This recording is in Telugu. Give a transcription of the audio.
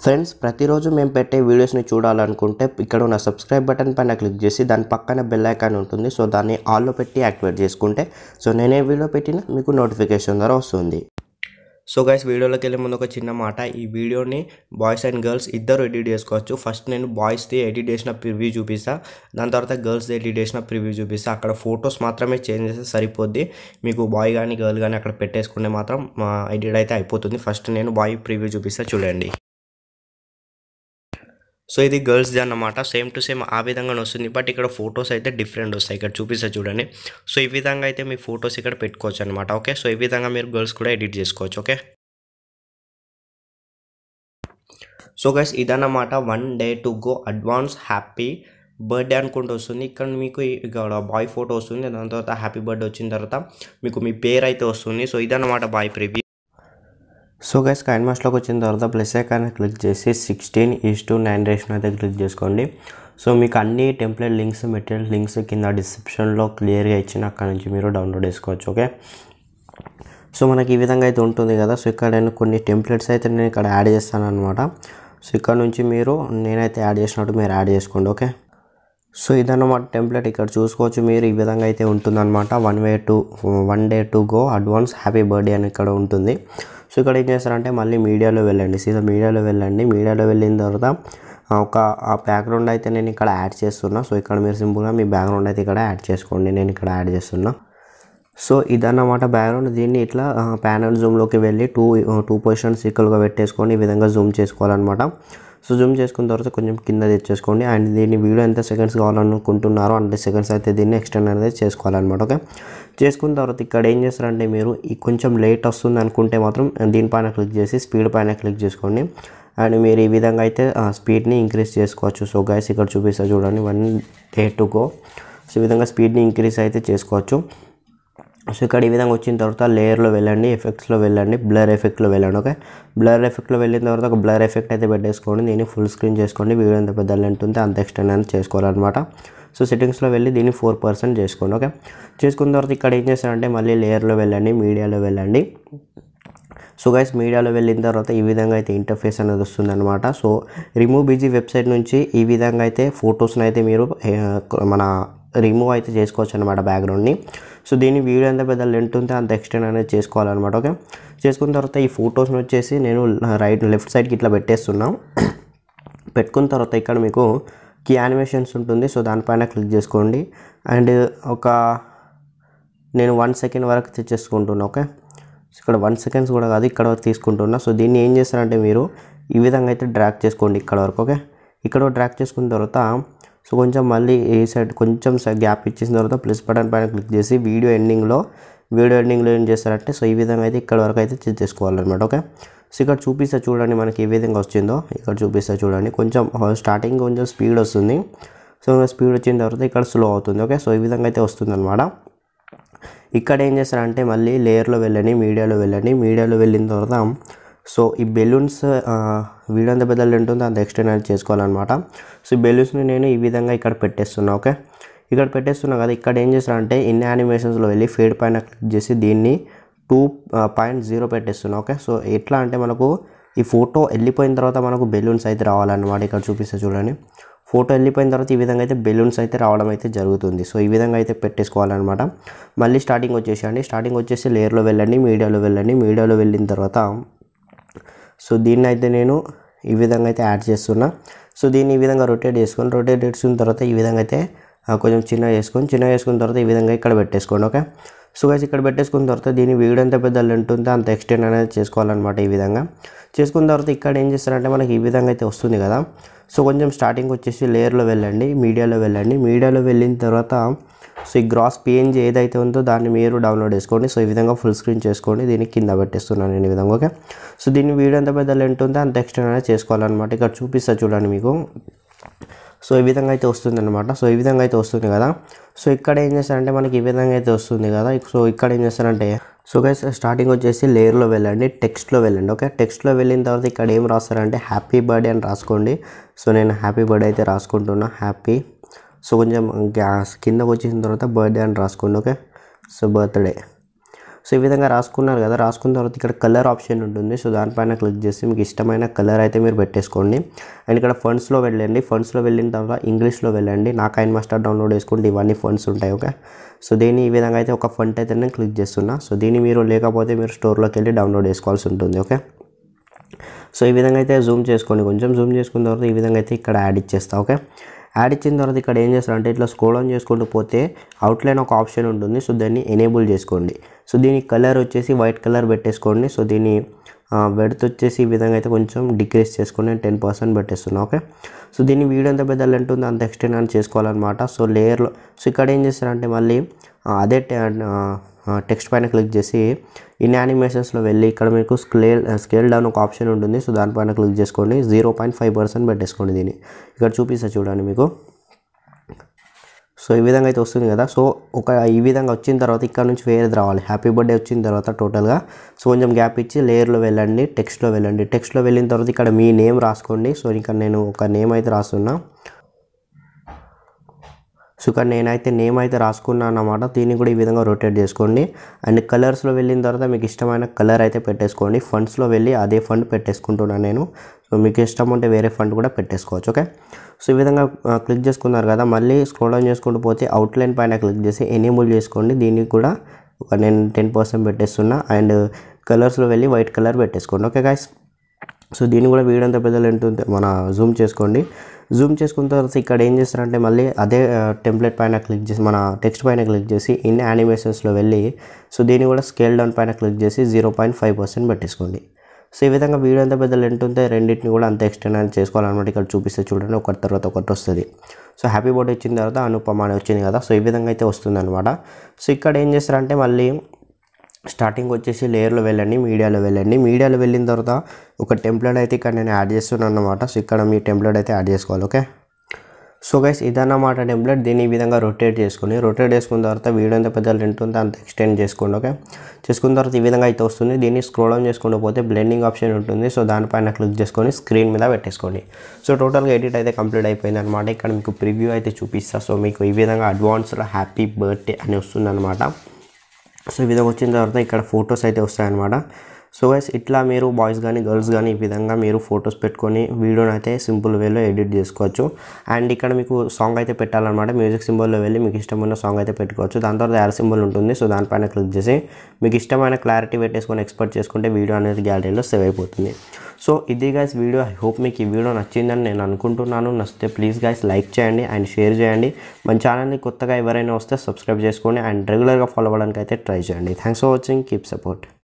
ఫ్రెండ్స్ ప్రతిరోజు మేము పెట్టే వీడియోస్ని చూడాలనుకుంటే ఇక్కడ ఉన్న సబ్స్క్రైబ్ బటన్ పైన క్లిక్ చేసి దాని పక్కన బెల్ ఐకాన్ ఉంటుంది సో దాన్ని ఆల్లో పెట్టి యాక్టివేట్ చేసుకుంటే సో నేనే వీడియో పెట్టినా మీకు నోటిఫికేషన్ ద్వారా వస్తుంది సో గైస్ వీడియోలోకి వెళ్ళే ముందు ఒక చిన్న మాట ఈ వీడియోని బాయ్స్ అండ్ గర్ల్స్ ఇద్దరు ఎడిట్ చేసుకోవచ్చు ఫస్ట్ నేను బాయ్స్ది ఎడిట్ చేసిన ప్రివ్యూ చూపిస్తా దాని తర్వాత గర్ల్స్ది ఎడిట్ చేసిన ప్రివ్యూ చూపిస్తా అక్కడ ఫొటోస్ మాత్రమే చేంజ్ చేస్తే సరిపోద్ది మీకు బాయ్ కానీ గర్ల్ కానీ అక్కడ పెట్టేసుకుంటే మాత్రం ఎడిట్ అయితే అయిపోతుంది ఫస్ట్ నేను బాయ్ ప్రివ్యూ చూపిస్తా చూడండి సో ఇది గర్ల్స్ది అన్నమాట సేమ్ టు సేమ్ ఆ విధంగానే వస్తుంది బట్ ఇక్కడ ఫొటోస్ అయితే డిఫరెంట్ వస్తాయి ఇక్కడ చూపిస్తా చూడండి సో ఈ విధంగా అయితే మీ ఫొటోస్ ఇక్కడ పెట్టుకోవచ్చు అనమాట ఓకే సో ఈ విధంగా మీరు గర్ల్స్ కూడా ఎడిట్ చేసుకోవచ్చు ఓకే సో గైస్ ఇదన్నమాట one day to go advance happy birthday అనుకుంటూ వస్తుంది ఇక్కడ మీకు ఇక్కడ బాయ్ ఫోటో వస్తుంది దాని తర్వాత హ్యాపీ బర్త్డే వచ్చిన తర్వాత మీకు మీ పేరు అయితే వస్తుంది సో ఇదన్నమాట బాయ్ ప్రివ్యూ సో గైస్ కైన్ మాస్లోకి వచ్చిన తర్వాత ప్లస్ ఐకాన్ క్లిక్ చేసి సిక్స్టీన్ ఈస్ టు నైన్ రేషన్ అయితే క్లిక్ చేసుకోండి సో మీకు అన్ని టెంప్లెట్ లింక్స్ మెటీరియల్ లింక్స్ కింద డిస్క్రిప్షన్లో క్లియర్గా ఇచ్చిన అక్కడ నుంచి మీరు డౌన్లోడ్ చేసుకోవచ్చు ఓకే సో మనకి ఈ విధంగా అయితే ఉంటుంది కదా సో ఇక్కడ నేను కొన్ని టెంప్లెట్స్ అయితే నేను ఇక్కడ యాడ్ చేస్తాను అనమాట సో ఇక్కడ నుంచి మీరు నేనైతే యాడ్ చేసినట్టు మీరు యాడ్ చేసుకోండి ఓకే సో ఇదన్నమాట టెంప్లెట్ ఇక్కడ చూసుకోవచ్చు మీరు ఈ విధంగా అయితే ఉంటుందన్నమాట one way to one day to go advance happy birthday అని ఇక్కడ ఉంటుంది సో ఇక్కడ ఏం చేస్తారంటే మళ్ళీ మీడియాలో వెళ్ళండి సీదా మీడియాలో వెళ్ళండి మీడియాలో వెళ్ళిన తర్వాత ఒక ఆ బ్యాక్గ్రౌండ్ అయితే నేను ఇక్కడ యాడ్ చేస్తున్నా సో ఇక్కడ మీరు సింపుల్గా మీ బ్యాక్గ్రౌండ్ అయితే ఇక్కడ యాడ్ చేసుకోండి నేను ఇక్కడ యాడ్ చేస్తున్నా సో ఇదన్నమాట బ్యాక్గ్రౌండ్ దీన్ని ఇట్లా ప్యానల్ జూమ్లోకి వెళ్ళి టూ టూ పొజిషన్స్ ఈక్వల్గా పెట్టేసుకొని ఈ విధంగా జూమ్ చేసుకోవాలన్నమాట సో జూమ్ చేసుకున్న తర్వాత కొంచెం కింద తెచ్చేసుకోండి అండ్ దీన్ని వీడియో ఎంత సెకండ్స్ కావాలనుకుంటున్నారో అంటే సెకండ్స్ అయితే దీన్ని ఎక్స్టెండ్ అనేది చేసుకోవాలన్నమాట ఓకే చేసుకున్న తర్వాత ఇక్కడ ఏం చేస్తారంటే మీరు ఈ కొంచెం లేట్ వస్తుంది అనుకుంటే మాత్రం దీనిపైన క్లిక్ చేసి స్పీడ్ పైన క్లిక్ చేసుకోండి అండ్ మీరు ఈ విధంగా అయితే స్పీడ్ని ఇంక్రీజ్ చేసుకోవచ్చు సో గైస్ ఇక్కడ చూపిస్తా చూడండి one day to go so ఈ విధంగా స్పీడ్ని ఇంక్రీజ్ అయితే చేసుకోవచ్చు సో ఇక్కడ ఈ విధంగా వచ్చిన తర్వాత లేయర్లో వెళ్ళండి ఎఫెక్ట్స్లో వెళ్ళండి బ్లర్ ఎఫెక్ట్లో వెళ్ళండి ఓకే బ్లర్ ఎఫెక్ట్లో వెళ్ళిన తర్వాత ఒక బ్లర్ ఎఫెక్ట్ అయితే పెట్టేసుకోండి దీన్ని ఫుల్ స్క్రీన్ చేసుకోండి వీడియో ఎంత పెద్ద లెంత్ ఉంటే అంత ఎక్స్టెండ్ అనేది చేసుకోవాలన్నమాట సో సెట్టింగ్స్లో వెళ్ళి దీన్ని ఫోర్ పర్సెంట్ చేసుకోండి ఓకే చేసుకున్న తర్వాత ఇక్కడ ఏం చేస్తారంటే మళ్ళీ లేయర్లో వెళ్ళండి మీడియాలో వెళ్ళండి సో గైస్ మీడియాలో వెళ్ళిన తర్వాత ఈ విధంగా అయితే ఇంటర్ఫేస్ అనేది వస్తుంది అనమాట సో రిమూవ్ బీజీ వెబ్సైట్ నుంచి ఈ విధంగా అయితే ఫొటోస్ని అయితే మీరు మన రిమూవ్ అయితే చేసుకోవచ్చు అనమాట బ్యాక్గ్రౌండ్ని సో దీని వీడియో ఎంత పెద్ద లెంత్ ఉంటే అంత ఎక్స్టెండ్ అనేది చేసుకోవాలన్నమాట ఓకే చేసుకున్న తర్వాత ఈ ఫొటోస్ని వచ్చేసి నేను రైట్ లెఫ్ట్ సైడ్కి ఇట్లా పెట్టేస్తున్నా పెట్టుకున్న తర్వాత ఇక్కడ మీకు కీ యానిమేషన్స్ ఉంటుంది సో దానిపైన క్లిక్ చేసుకోండి అండ్ ఒక నేను వన్ సెకండ్ వరకు తెచ్చేసుకుంటున్నా ఓకే ఇక్కడ వన్ సెకండ్స్ కూడా కాదు ఇక్కడ వరకు తీసుకుంటున్నా సో దీన్ని ఏం చేస్తారంటే మీరు ఈ విధంగా అయితే డ్రాక్ చేసుకోండి ఇక్కడ వరకు ఓకే ఇక్కడ డ్రాక్ చేసుకున్న తర్వాత సో కొంచెం మళ్ళీ ఈ సైడ్ కొంచెం గ్యాప్ ఇచ్చేసిన తర్వాత ప్లస్ బటన్ పైన క్లిక్ చేసి వీడియో ఎండింగ్లో వీడియో ఎండింగ్లో ఏం చేస్తారంటే సో ఈ విధంగా అయితే ఇక్కడ వరకు అయితే చేసుకోవాలన్నమాట ఓకే సో ఇక్కడ చూపిస్తా చూడండి మనకి ఏ విధంగా వచ్చిందో ఇక్కడ చూపిస్తా చూడండి కొంచెం స్టార్టింగ్ కొంచెం స్పీడ్ వస్తుంది సో స్పీడ్ వచ్చిన తర్వాత ఇక్కడ స్లో అవుతుంది ఓకే సో ఈ విధంగా అయితే వస్తుంది అనమాట ఇక్కడ ఏం చేస్తారంటే మళ్ళీ లేయర్లో వెళ్ళండి మీడియాలో వెళ్ళండి మీడియాలో వెళ్ళిన తర్వాత సో ఈ బెలూన్స్ వీడియో ఎంత పెద్దలు ఉంటుందో అంత ఎక్స్టెండ్ అనేది చేసుకోవాలన్నమాట సో ఈ బెలూన్స్ని నేను ఈ విధంగా ఇక్కడ పెట్టేస్తున్నా ఓకే ఇక్కడ పెట్టేస్తున్నా కదా ఇక్కడ ఏం చేస్తానంటే ఇన్ని యానిమేషన్స్లో వెళ్ళి ఫీడ్ పైన క్లిక్ చేసి దీన్ని టూ పాయింట్ జీరో పెట్టేస్తున్నా ఓకే సో ఎట్లా అంటే మనకు ఈ ఫోటో వెళ్ళిపోయిన తర్వాత మనకు బెలూన్స్ అయితే రావాలన్నమాట ఇక్కడ చూపిస్తే చూడండి ఫోటో వెళ్ళిపోయిన తర్వాత ఈ విధంగా అయితే బెలూన్స్ అయితే రావడం అయితే జరుగుతుంది సో ఈ విధంగా అయితే పెట్టేసుకోవాలన్నమాట మళ్ళీ స్టార్టింగ్ వచ్చేసండి స్టార్టింగ్ వచ్చేసి లేయర్లో వెళ్ళండి మీడియాలో వెళ్ళండి మీడియాలో వెళ్ళిన తర్వాత సో దీన్ని అయితే నేను ఈ విధంగా అయితే యాడ్ చేస్తున్నా సో దీన్ని ఈ విధంగా రొటేట్ చేసుకొని రొటేట్ చేసుకున్న తర్వాత ఈ విధంగా అయితే కొంచెం చిన్న చేసుకొని చిన్న చేసుకున్న తర్వాత ఈ విధంగా ఇక్కడ పెట్టేసుకోండి ఓకే సో గైస్ ఇక్కడ పెట్టేసుకున్న తర్వాత దీని వీడియో ఎంత పెద్ద లెంత్ ఉంటే అంత ఎక్స్టెండ్ అనేది చేసుకోవాలన్నమాట ఈ విధంగా చేసుకున్న తర్వాత ఇక్కడ ఏం చేస్తారంటే మనకి ఈ విధంగా అయితే వస్తుంది కదా సో కొంచెం స్టార్టింగ్ వచ్చేసి లేయర్లో వెళ్ళండి మీడియాలో వెళ్ళండి మీడియాలో వెళ్ళిన తర్వాత సో ఈ గ్రాస్ పిఎన్జీ ఏదైతే ఉందో దాన్ని మీరు డౌన్లోడ్ చేసుకోండి సో ఈ విధంగా ఫుల్ స్క్రీన్ చేసుకోండి దీన్ని కింద పెట్టేస్తున్నాను నేను ఈ విధంగా ఓకే సో దీని వీడియో ఎంత పెద్ద లెంత్ ఉందో అంత ఎక్స్టెండ్ అనేది చేసుకోవాలన్నమాట ఇక్కడ చూపిస్తా చూడండి మీకు సో ఈ విధంగా అయితే వస్తుంది అనమాట సో ఈ విధంగా అయితే వస్తుంది కదా సో ఇక్కడ ఏం చేస్తారంటే మనకి ఈ విధంగా అయితే వస్తుంది కదా సో ఇక్కడ ఏం చేస్తారంటే సో గైస్ స్టార్టింగ్ వచ్చేసి లేయర్లో వెళ్ళండి టెక్స్ట్లో వెళ్ళండి ఓకే టెక్స్ట్లో వెళ్ళిన తర్వాత ఇక్కడ ఏం రాస్తారంటే హ్యాపీ బర్త్డే అని రాసుకోండి సో నేను హ్యాపీ బర్త్డే అయితే రాసుకుంటున్నా హ్యాపీ సో కొంచెం గ్యాస్ కిందకు వచ్చిన తర్వాత బర్త్డే అని రాసుకోండి ఓకే సో బర్త్డే సో ఈ విధంగా రాసుకున్నారు కదా రాసుకున్న తర్వాత ఇక్కడ కలర్ ఆప్షన్ ఉంటుంది సో దానిపైన క్లిక్ చేసి మీకు ఇష్టమైన కలర్ అయితే మీరు పెట్టేసుకోండి అండ్ ఇక్కడ ఫండ్స్లో వెళ్ళండి ఫండ్స్లో వెళ్ళిన తర్వాత ఇంగ్లీష్లో వెళ్ళండి నా కైన్ మాస్టర్ డౌన్లోడ్ చేసుకుంటే ఇవన్నీ ఫండ్స్ ఉంటాయి ఓకే సో దీన్ని ఈ విధంగా అయితే ఒక ఫండ్ అయితే నేను క్లిక్ చేస్తున్నా సో దీన్ని మీరు లేకపోతే మీరు స్టోర్లోకి వెళ్ళి డౌన్లోడ్ చేసుకోవాల్సి ఉంటుంది ఓకే సో ఈ విధంగా అయితే జూమ్ చేసుకోండి కొంచెం జూమ్ చేసుకున్న తర్వాత ఈ విధంగా అయితే ఇక్కడ యాడ్ ఇచ్చేస్తా ఓకే యాడ్ ఇచ్చిన తర్వాత ఇక్కడ ఏం చేస్తారంటే ఇట్లా స్క్రోల్ ఆన్ చేసుకుంటూ పోతే అవుట్లైన్ ఒక ఆప్షన్ ఉంటుంది సో దాన్ని ఎనేబుల్ చేసుకోండి సో దీని కలర్ వచ్చేసి వైట్ కలర్ పెట్టేసుకోండి సో దీని వెడత్ వచ్చేసి ఈ విధంగా అయితే కొంచెం డిక్రీస్ చేసుకొని నేను టెన్ పర్సెంట్ పెట్టేస్తున్నా ఓకే సో దీని వీడియో ఎంత పెద్ద లెంత్ ఉందో అంత ఎక్స్టెండ్ అని చేసుకోవాలన్నమాట సో లేయర్లో సో ఇక్కడ ఏం చేస్తారంటే మళ్ళీ ఆ, అదే టెక్స్ట్ పైన క్లిక్ చేసి ఇన్ యానిమేషన్స్లో వెళ్ళి ఇక్కడ మీకు స్కేల్ స్కేల్ డౌన్ ఒక ఆప్షన్ ఉంటుంది సో దానిపైన క్లిక్ చేసుకోండి జీరో పాయింట్ ఫైవ్ పర్సెంట్ పెట్టేసుకోండి దీన్ని ఇక్కడ చూపిస్తా చూడండి మీకు సో ఈ విధంగా అయితే వస్తుంది కదా సో ఒక ఈ విధంగా వచ్చిన తర్వాత ఇక్కడ నుంచి వేరేది రావాలి హ్యాపీ బర్త్డే వచ్చిన తర్వాత టోటల్గా సో కొంచెం గ్యాప్ ఇచ్చి లేయర్లో వెళ్ళండి టెక్స్ట్లో వెళ్ళండి టెక్స్ట్లో వెళ్ళిన తర్వాత ఇక్కడ మీ నేమ్ రాసుకోండి సో ఇక్కడ నేను ఒక నేమ్ అయితే రాస్తున్నా సో ఇక్కడ నేనైతే నేమ్ అయితే రాసుకున్నాను అన్నమాట దీన్ని కూడా ఈ విధంగా రొటేట్ చేసుకోండి అండ్ కలర్స్లో వెళ్ళిన తర్వాత మీకు ఇష్టమైన కలర్ అయితే పెట్టేసుకోండి ఫండ్స్లో వెళ్ళి అదే ఫండ్ పెట్టేసుకుంటున్నాను నేను సో మీకు ఇష్టం ఉంటే వేరే ఫండ్ కూడా పెట్టేసుకోవచ్చు ఓకే సో ఈ విధంగా ఆ, క్లిక్ చేసుకున్నారు కదా మళ్ళీ స్క్రోల్ డౌన్ చేసుకుంటూ పోతే అవుట్లైన్ పైన క్లిక్ చేసి ఎనేబుల్ చేసుకోండి దీనికి కూడా ఒక నేను టెన్ పర్సెంట్ పెట్టేస్తున్నా అండ్ కలర్స్లో వెళ్ళి వైట్ కలర్ పెట్టేసుకోండి ఓకే గాయస్ సో దీన్ని కూడా వీడియో అంత పెద్ద లెంత్ ఉంది మన జూమ్ చేసుకోండి జూమ్ చేసుకున్న తర్వాత ఇక్కడ ఏం చేస్తారంటే మళ్ళీ అదే టెంప్లెట్ పైన క్లిక్ చేసి మన టెక్స్ట్ పైన క్లిక్ చేసి ఇన్ యానిమేషన్స్లో వెళ్ళి సో దీన్ని కూడా స్కేల్ డౌన్ పైన క్లిక్ చేసి జీరో పాయింట్ ఫైవ్ పర్సెంట్ పెట్టేసుకోండి సో ఈ విధంగా వీడియో ఎంత పెద్ద లెంత్ ఉంటే రెండింటిని కూడా అంత ఎక్స్టెండ్ అని చేసుకోవాలన్నమాట ఇక్కడ చూపిస్తే చూడండి ఒకటి తర్వాత ఒకటి వస్తుంది సో హ్యాపీ బర్త్డే వచ్చిన తర్వాత అనుపమ అని వచ్చింది కదా సో ఈ విధంగా అయితే వస్తుంది అనమాట సో ఇక్కడ ఏం చేస్తారంటే మళ్ళీ స్టార్టింగ్ వచ్చేసి లేయర్లో వెళ్ళండి మీడియాలో వెళ్ళండి మీడియాలో వెళ్ళిన తర్వాత ఒక టెంప్లెట్ అయితే ఇక్కడ నేను యాడ్ చేస్తున్నాను అనమాట సో ఇక్కడ మీ టెంప్లెట్ అయితే యాడ్ చేసుకోవాలి ఓకే సో గైస్ ఇదన్నమాట టెంప్లెట్ దీన్ని ఈ విధంగా రొటేట్ చేసుకుని రొటేట్ చేసుకున్న తర్వాత వీడియో ఎంత పెద్ద లెంత్ ఉందో అంత ఎక్స్టెండ్ చేసుకోండి ఓకే చేసుకున్న తర్వాత ఈ విధంగా అయితే వస్తుంది దీన్ని స్క్రోల్ ఆన్ చేసుకుంటూ పోతే బ్లెండింగ్ ఆప్షన్ ఉంటుంది సో దానిపైన క్లిక్ చేసుకొని స్క్రీన్ మీద పెట్టేసుకోండి సో టోటల్గా ఎడిట్ అయితే కంప్లీట్ అయిపోయింది అనమాట ఇక్కడ మీకు ప్రివ్యూ అయితే చూపిస్తా సో మీకు ఈ విధంగా అడ్వాన్స్లో హ్యాపీ బర్త్డే అని వస్తుంది అనమాట సో ఈ విధంగా వచ్చిన తర్వాత ఇక్కడ ఫొటోస్ అయితే వస్తాయన్నమాట సో గైస్ ఇట్లా మీరు బాయ్స్ కానీ గర్ల్స్ కానీ ఈ విధంగా మీరు ఫొటోస్ పెట్టుకొని వీడియోని అయితే సింపుల్ వేలో ఎడిట్ చేసుకోవచ్చు అండ్ ఇక్కడ మీకు సాంగ్ అయితే పెట్టాలన్నమాట మ్యూజిక్ సింబల్లో వెళ్ళి మీకు ఇష్టమైన సాంగ్ అయితే పెట్టుకోవచ్చు దాని తర్వాత యాడ్ సింబల్ ఉంటుంది సో దానిపైన క్లిక్ చేసి మీకు ఇష్టమైన క్లారిటీ పెట్టేసుకొని ఎక్స్పోర్ట్ చేసుకుంటే వీడియో అనేది గ్యాలరీలో సేవ్ అయిపోతుంది సో ఇది గైస్ వీడియో ఐ హోప్ మీకు ఈ వీడియో నచ్చిందని నేను అనుకుంటున్నాను నచ్చితే ప్లీజ్ గైస్ లైక్ చేయండి అండ్ షేర్ చేయండి మన ఛానల్ని కొత్తగా ఎవరైనా వస్తే సబ్స్క్రైబ్ చేసుకోండి అండ్ రెగ్యులర్గా ఫాలో అవ్వడానికి అయితే ట్రై చేయండి thanks for watching keep support